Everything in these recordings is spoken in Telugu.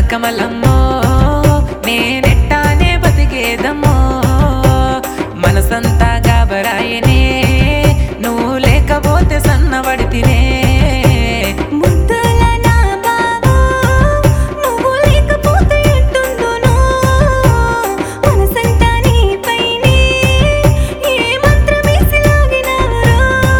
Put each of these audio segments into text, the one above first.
కమలమ్మో నేనెట్టానే బతికేదమ్మో మనసంతా గాబరాయనే నువ్వు లేకపోతే సన్నబడితినే ముద్దుల నా బావో నువ్వు లేకపోతే ఎట్టుందునో మనసంతా నీపైనే ఏ మంత్రమేసి లాగినావురో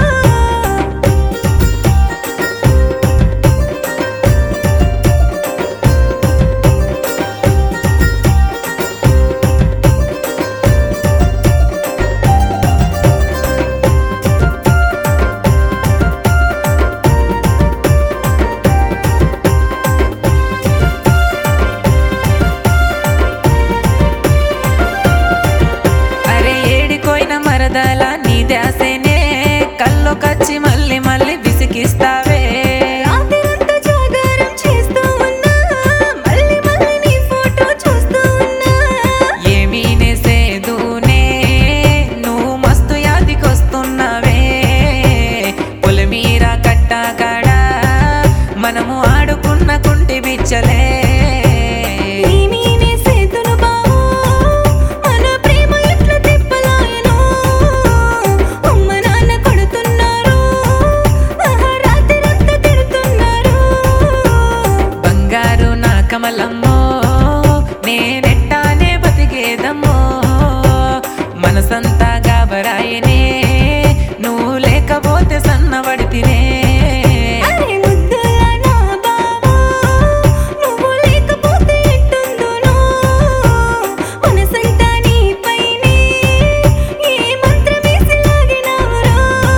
అరే ఏడికోయిన మరదల నీ దాసేనే కల్లోకొచ్చి మళ్ళీ మళ్ళీ విసిగిస్తావే రాత్రంతా జాగారం చేస్తూ ఉన్నా మళ్ళీ మళ్ళీ నీ ఫోటో చూస్తూ ఉన్నా ఏమీ నేసేదునే నువ్వు మస్తు యాదికొస్తున్నావే పొలమీర కట్టాకాడ మనము ఆడుకున్న కుంటి బిచ్చలే నీమీనే సేతును బావో మన ప్రేమ ఎట్లా తిప్పలాయనో అమ్మ నాన్న కొడుతున్నారు ఆహా రాత్రంతా తిడుతున్నారు బంగారు నా కమలమ్మో నేనెట్టానే బతికేదమ్మో మనసంతా గాబరాయనే నువ్వు లేకపోతే సన్నబడితినే అరే ముద్దుల నా బావో నువ్వు లేకపోతే ఎట్టుందునో మనసంతా నీపైనే ఏ మంత్రమేసి లాగినావురో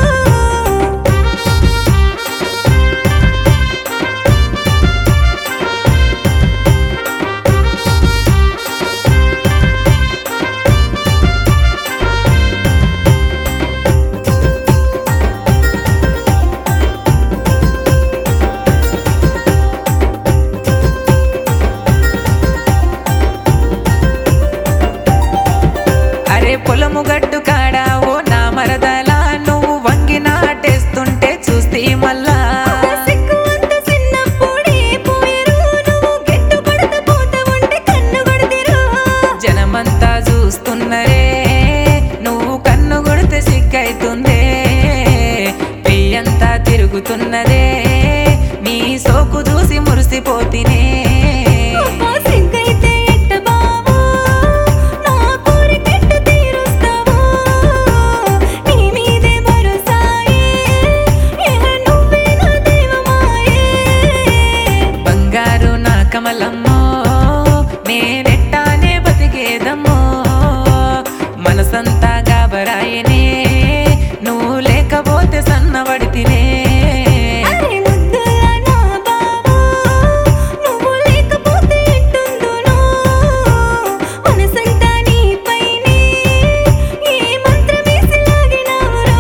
అరే పొలము గట్టు కాడా ఓ నా మరదలా నువ్వు వంగి నాటేస్తుంటే చూస్తే మళ్ళా సిగ్గు అంత చిన్నప్పుడే పోయరు నువ్వు గెట్టు పడత పోత ఉంటే కన్ను కొడదిరు జనమంతా చూస్తున్నరే నువ్వు కన్ను కొడితే సిగ్గైతుందే పెయ్యంతా తిరుగుతున్నదే నీ సోకు చూసి మురిసిపోతినే అబ్బా సిగ్గైతే ఎట్ట బావో నా కోరికెట్ట తీరుస్తావో నీ మీదే భరోసాయే ఇహ నువ్వే నా దైవమాయే బంగారు నా కమలమ్మో నేనెట్టానే బతికేదమ్మో మనసంతా గాబరాయనే నువ్వు లేకపోతే సన్నబడితినే అరే ముద్దుల నా బావో నువ్వు లేకపోతే ఎట్టుందునో మనసంతా నీపైనే ఏ మంత్రమేసి లాగినావురో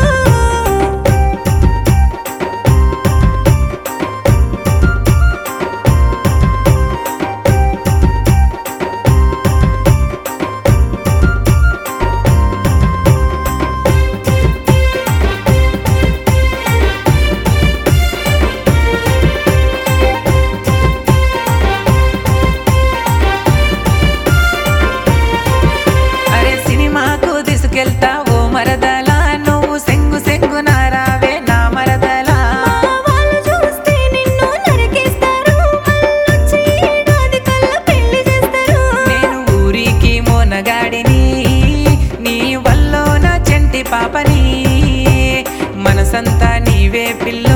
అరే సినిమాకు తీసుకెళ్తా ఓ మరదలా నువ్వు సెంగు సెంగు నారావే నా మరదలా మా వాళ్ళు చూస్తే నిన్ను నరికేస్తారు మళ్ళొచ్చి ఏడాది కల్లా పెళ్లి చేస్తారు నేను ఊరికి మోనగాడిని నీ వల్లో నా చెంటి పాపని మనసంతా నీవే పిల్ల